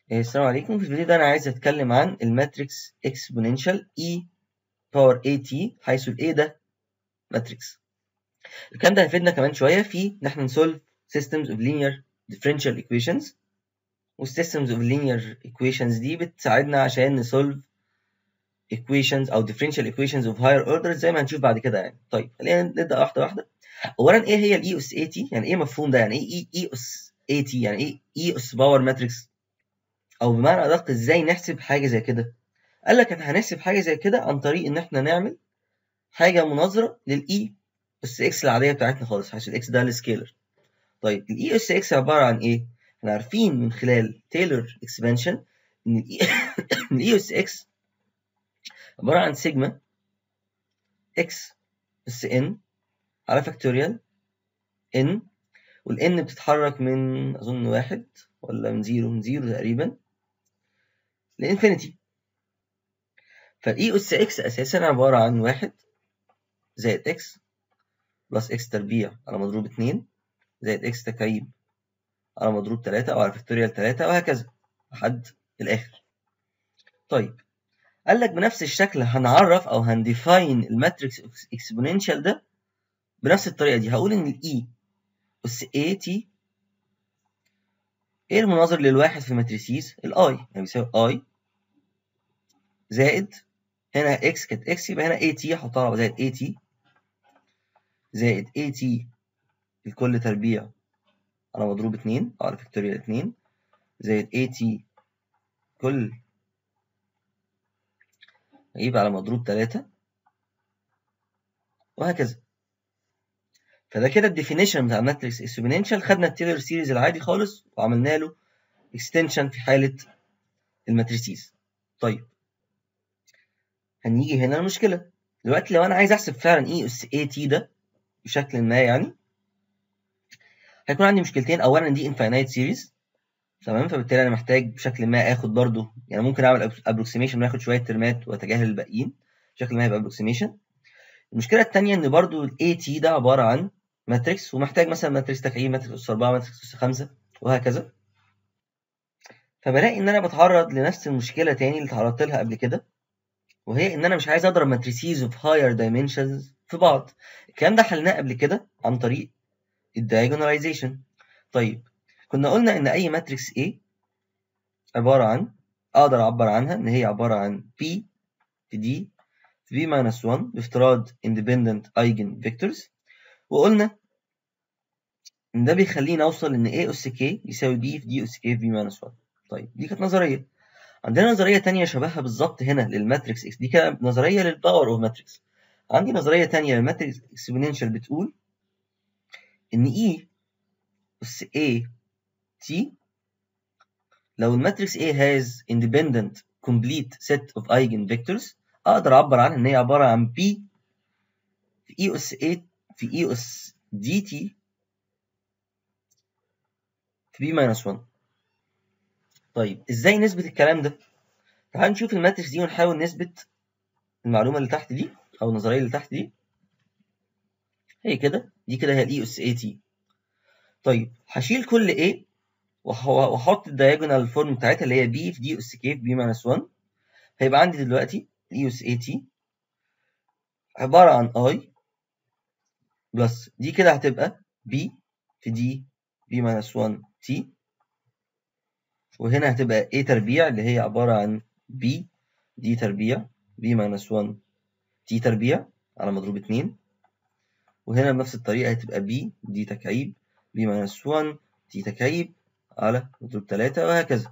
السلام عليكم في الفيديو ده أنا عايز أتكلم عن الماتريكس اكسبوننشال E باور AT حيث ال A ده ماتريكس الكلام ده هيفيدنا كمان شوية في إن إحنا نسولف systems of linear differential equations والsystems of linear equations دي بتساعدنا عشان نسولف equations أو differential equations of higher order زي ما هنشوف بعد كده يعني طيب خلينا نبدأ واحدة واحدة أولا إيه هي ال E أس AT يعني إيه مفهوم ده يعني إيه E أس AT يعني إيه E أس باور ماتريكس او بمعنى ادق ازاي نحسب حاجه زي كده قال لك احنا هنحسب حاجه زي كده عن طريق ان احنا نعمل حاجه مناظره للاي اس اكس العاديه بتاعتنا خالص حيث الاكس ده السكيلر طيب الاي اس اكس عباره عن ايه احنا عارفين من خلال تايلور اكسبانشن ان الاي اس اكس عباره عن سيجما اكس اس ان على فاكتوريال ان والان بتتحرك من اظن واحد ولا من زيرو من زيرو تقريبا لانفينيتي فالاي اس اكس اساسا عباره عن واحد زائد اكس بلس اكس تربيع على مضروب اتنين زائد اكس تكعيب على مضروب تلاتة او على فاكتوريال تلاتة وهكذا لحد الاخر طيب قال لك بنفس الشكل هنعرف او هنديفاين الماتريكس اكسبوننشال ده بنفس الطريقه دي هقول ان الاي اس اي تي ايه المناظر للواحد في ماتريسيز الاي يعني بيساوي اي زائد هنا اكس كانت اكس يبقى هنا اي تي هحطها زائد اي تي زائد اي تي الكل تربيع على مضروب اتنين او على فيكتوريال اتنين زائد اي تي كل هيبقى على مضروب تلاتة وهكذا فده كده الديفينيشن بتاع الماتريكس اكسبوننشال خدنا التيلر سيريز العادي خالص وعملنا له اكستنشن في حاله الماتريسيز طيب هنيجي هنا المشكله دلوقتي لو انا عايز احسب فعلا اي اس اي تي ده بشكل ما يعني هيكون عندي مشكلتين اولا دي انفاينايت سيريز تمام فبالتالي انا محتاج بشكل ما اخد برضو يعني ممكن اعمل ابروكسيميشن وناخد شويه ترمات واتجاهل الباقيين بشكل ما يبقى ابروكسيميشن المشكله الثانيه ان برضو الاي تي ده عباره عن ماتريكس ومحتاج مثلا ماتريكس تكعيب ماتريكس اس 4 ماتريكس اس 5 وهكذا فبلاقي ان انا بتعرض لنفس المشكله تاني اللي تعرضت لها قبل كده وهي ان انا مش عايز اضرب ماتريسيز اوف هاير دايمنشنز في بعض الكلام ده حلناه قبل كده عن طريق الدايجوناليزيشن طيب كنا قلنا ان اي ماتريكس A عباره عن اقدر اعبر عنها ان هي عباره عن P في D في B minus 1 بافتراض independent eigen vectors وقلنا ان ده بيخليني اوصل ان A اس K يساوي B في D اس K في B minus 1 طيب دي كانت نظريه عندنا نظريه تانية شبهها بالظبط هنا للماتريكس X دي كده نظريه للباور اوف ماتريكس عندي نظريه تانية للماتريكس اكسبوننشال بتقول ان E اس A T لو الماتريكس A has independent complete set of eigenvectors اقدر اعبر عنها ان هي عباره عن B في E اس A في E اس dt في B minus 1 طيب ازاي نثبت الكلام ده؟ تعال نشوف الماتريكس دي ونحاول نثبت المعلومه اللي تحت دي او النظريه اللي تحت دي هي كده دي كده هي الاي اس اي تي طيب هشيل كل A واحط الدايجونال فورم بتاعتها اللي هي B في دي اس كي في B minus 1 هيبقى عندي دلوقتي الاي اس اي تي عباره عن I بلس دي كده هتبقى B في دي B minus 1 T وهنا هتبقى A تربيع اللي هي عبارة عن B دي تربيع B minus 1 T تربيع على مضروب 2 وهنا بنفس الطريقة هتبقى B دي تكعيب B minus 1 T تكعيب على مضروب 3 وهكذا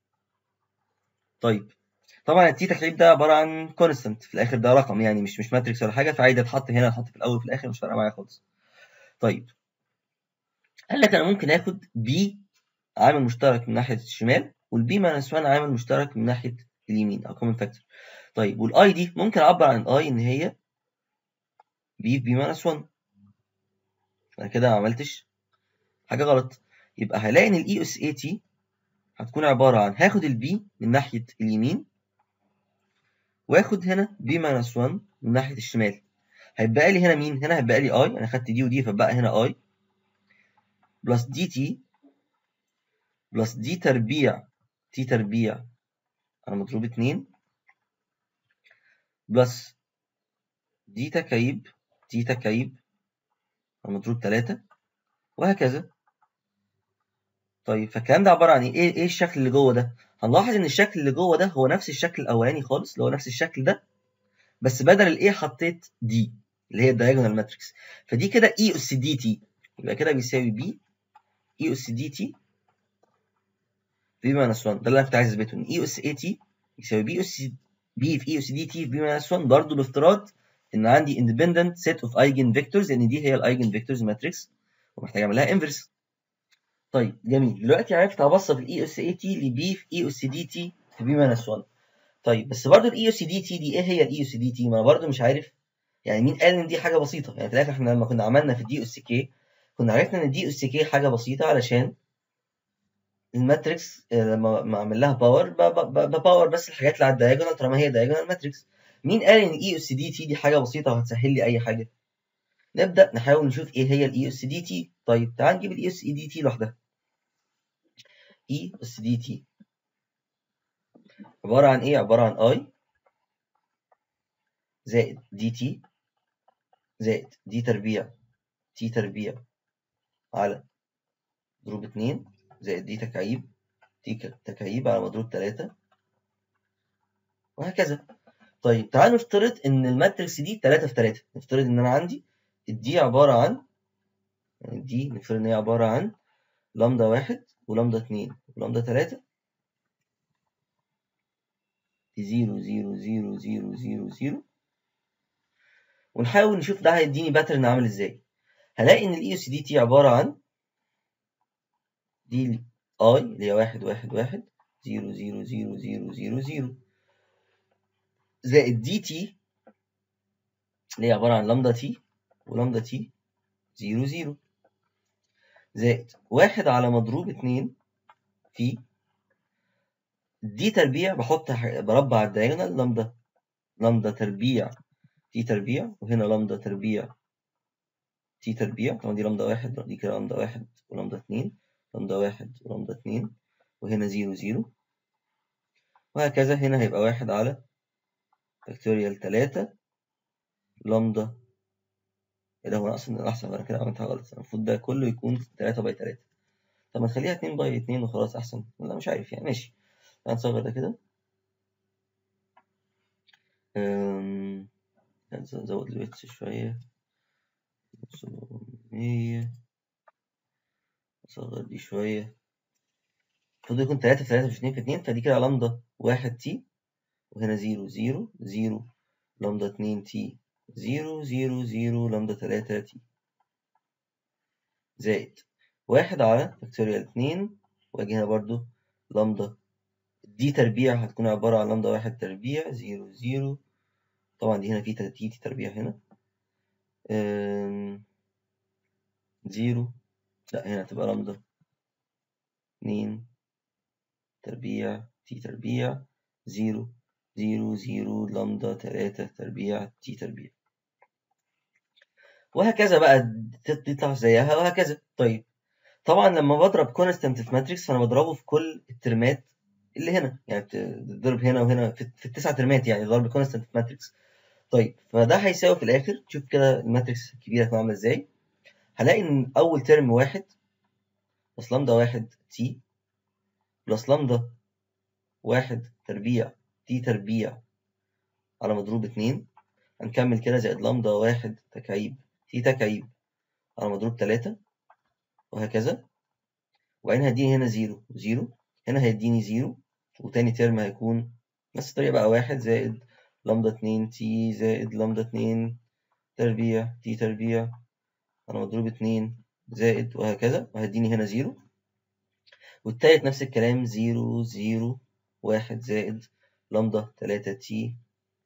طيب طبعا التي تكعيب ده عبارة عن كونستنت في الآخر ده رقم يعني مش مش ماتريكس ولا حاجة فعادي اتحط هنا اتحط في الأول وفي الآخر مش فارقة معايا خالص طيب قال لك أنا ممكن آخد B عامل مشترك من ناحية الشمال والبي ماينس 1 عامل مشترك من ناحية اليمين أو كومن فاكتور طيب والاي دي ممكن أعبر عن الاي إن هي بي في بي ماينس 1 أنا كده ما عملتش حاجة غلط يبقى هلاقي إن الاي اس اي تي هتكون عبارة عن هاخد البي من ناحية اليمين واخد هنا بي ماينس 1 من ناحية الشمال هيبقى لي هنا مين؟ هنا هيبقى لي اي أنا خدت دي ودي فبقى هنا اي بلس دي تي بلس دي تربيع تي تربيع على مضروب اتنين بلس دي تكعيب تي تكعيب على مضروب تلاتة وهكذا طيب فالكلام ده عبارة عن ايه؟ ايه ايه الشكل اللي جوه ده؟ هنلاحظ ان الشكل اللي جوه ده هو نفس الشكل الاولاني خالص اللي هو نفس الشكل ده بس بدل الايه حطيت دي اللي هي الدايجونال ماتريكس فدي كده اي اس دي تي يبقى كده بيساوي بي اي اس دي تي بي ماينس 1 ده اللي انا كنت عايز اثبته ان اي اس اي تي يساوي بي اس بي في اي اس دي تي في بي ماينس 1 برضه بافتراض ان عندي independent set of eigenvectors لان دي هي الايجن فيكتورز ماتريكس ومحتاج اعمل لها انفرس طيب جميل دلوقتي عرفت اوصف الاي اس اي تي لبي في اي اس دي تي في بي ماينس 1 طيب بس برضه الاي اس دي تي دي ايه هي الاي اس دي تي ما انا برضه مش عارف يعني مين قال ان دي حاجه بسيطه يعني في الاخر احنا لما كنا عملنا في الدي اس كي كنا عرفنا ان الدي اس كي حاجه بسيطه علشان الماتريكس لما اعمل لها باور بباور بس الحاجات اللي على الدايجونال طالما هي دايجونال ماتريكس مين قال ان الاي اس دي تي دي حاجه بسيطه وهتسهل لي اي حاجه نبدا نحاول نشوف ايه هي الاي اس دي تي طيب تعال نجيب الاي اس دي تي لوحدها اي اس دي تي عباره عن ايه عباره عن اي زائد دي تي زائد دي تربيع تي تربيع على مضروب اتنين زائد دي تكعيب دي تكعيب على مضروب تلاتة وهكذا طيب تعال نفترض ان الماتريكس دي تلاتة في تلاتة نفترض ان انا عندي دي عبارة عن يعني دي نفترض ان هي عبارة عن لامدا واحد ولامدا اتنين ولامدا تلاتة دي زيرو زيرو زيرو زيرو زيرو زيرو ونحاول نشوف ده هيديني باترن عامل ازاي هلاقي ان الاي اس دي تي عبارة عن دي اي اللي هي واحد واحد واحد زيرو زيرو زيرو زيرو زيرو زيرو زائد دي تي اللي هي عبارة عن لامدا تي ولامدا تي زيرو زيرو زائد واحد على مضروب اتنين في دي تربيع بحط بربع الدايجونال لامدا لامدا تربيع تي تربيع وهنا لامدا تربيع تي تربيع طبعا دي لامدا واحد دي كده لامدا واحد ولامدا اتنين لامدا واحد ولامدا اتنين وهنا زيرو زيرو وهكذا هنا هيبقى واحد على فاكتوريال تلاتة لامدا ايه ده هو انا اصلا احسن انا كده عملتها غلط المفروض ده كله يكون تلاتة باي تلاتة طب ما نخليها اتنين باي اتنين وخلاص احسن لا مش عارف يعني ماشي تعال نصغر ده كده نزود الويتس شوية سبعمية نصغر دي شوية المفروض يكون تلاتة في تلاتة مش اتنين في اتنين فدي كده لامدا واحد تي وهنا زيرو زيرو زيرو لامدا اتنين تي زيرو زيرو زيرو لامدا تلاتة تي زائد واحد على فاكتوريال اتنين واجي هنا برضو لامدا دي تربيع هتكون عبارة عن لامدا واحد تربيع زيرو زيرو طبعا دي هنا في تي تي تربيع هنا زيرو لا هنا هتبقى لامدا اتنين تربيع تي تربيع زيرو زيرو زيرو لامدا تلاتة تربيع تي تربيع وهكذا بقى تطلع زيها وهكذا طيب طبعا لما بضرب كونستانت في ماتريكس فانا بضربه في كل الترمات اللي هنا يعني بتضرب هنا وهنا في, في التسع ترمات يعني ضرب كونستانت في ماتريكس طيب فده هيساوي في الاخر شوف كده الماتريكس الكبيره هتكون عامله ازاي هلاقي ان اول ترم واحد بلس لامدا واحد تي بلس لامدا واحد تربيع تي تربيع على مضروب اتنين هنكمل كده زائد لامدا واحد تكعيب تي تكعيب على مضروب تلاتة وهكذا وبعدين هيديني هنا زيرو زيرو هنا هيديني زيرو وتاني ترم هيكون نفس الطريقة بقى واحد زائد لامدا اتنين تي زائد لامدا اتنين تربيع تي تربيع على مضروب اتنين زائد وهكذا وهيديني هنا زيرو والتالت نفس الكلام زيرو زيرو واحد زائد لامدا تلاتة تي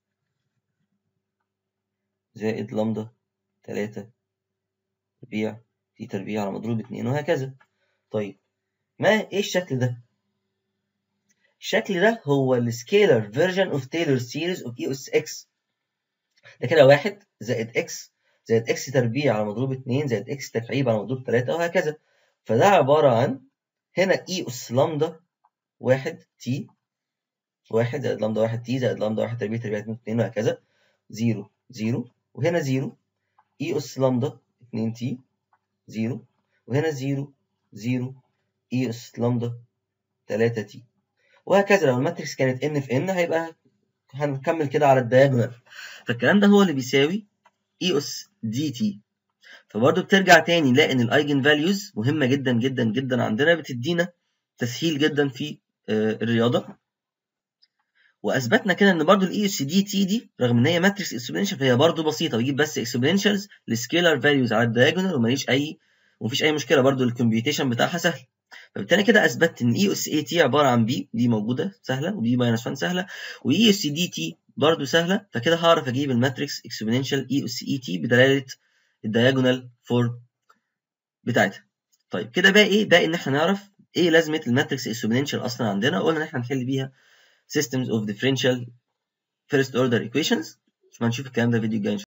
زائد لامدا تلاتة تربيع تي تربيع على مضروب اتنين وهكذا طيب ما ايه الشكل ده؟ الشكل ده هو السكيلر فيرجن اوف تايلور سيريز اوف اي اس اكس ده كده واحد زائد اكس زائد اكس تربيع على مضروب اتنين زائد اكس تكعيب على مضروب تلاتة وهكذا فده عبارة عن هنا اي اس لامدا 1 تي 1 زائد لامدا 1 تي زائد لامدا 1 تربيع تربيع 2 2 وهكذا 0 0 وهنا 0 اي اس لامدا 2 تي 0 وهنا 0 0 اي اس لامدا 3 تي وهكذا لو الماتريكس كانت ان في ان هيبقى هنكمل كده على الدياجونال فالكلام ده هو اللي بيساوي اي اس دي تي فبرضه بترجع تاني نلاقي ان الايجن فاليوز مهمه جدا جدا جدا عندنا بتدينا تسهيل جدا في الرياضه واثبتنا كده ان برضه الاي اس دي تي دي رغم ان هي ماتريكس اكسبوننشال فهي برضه بسيطه بجيب بس اكسبوننشالز لسكيلر فاليوز على الدياجونال وماليش اي ومفيش اي مشكله برضه الكمبيوتيشن بتاعها سهل فبالتالي كده اثبتت ان اي اس اي تي عباره عن بي دي موجوده سهله وبي ماينس 1 سهله واي اس دي تي برضه سهله فكده هعرف اجيب الماتريكس اكسبوننشال اي اس اي تي بدلاله الدياجونال فورم بتاعتها طيب كده بقى ايه باقي ان احنا نعرف ايه لازمه الماتريكس اكسبوننشال اصلا عندنا قلنا ان احنا هنحل بيها systems of differential first order equations هنشوف الكلام ده فيديو جاي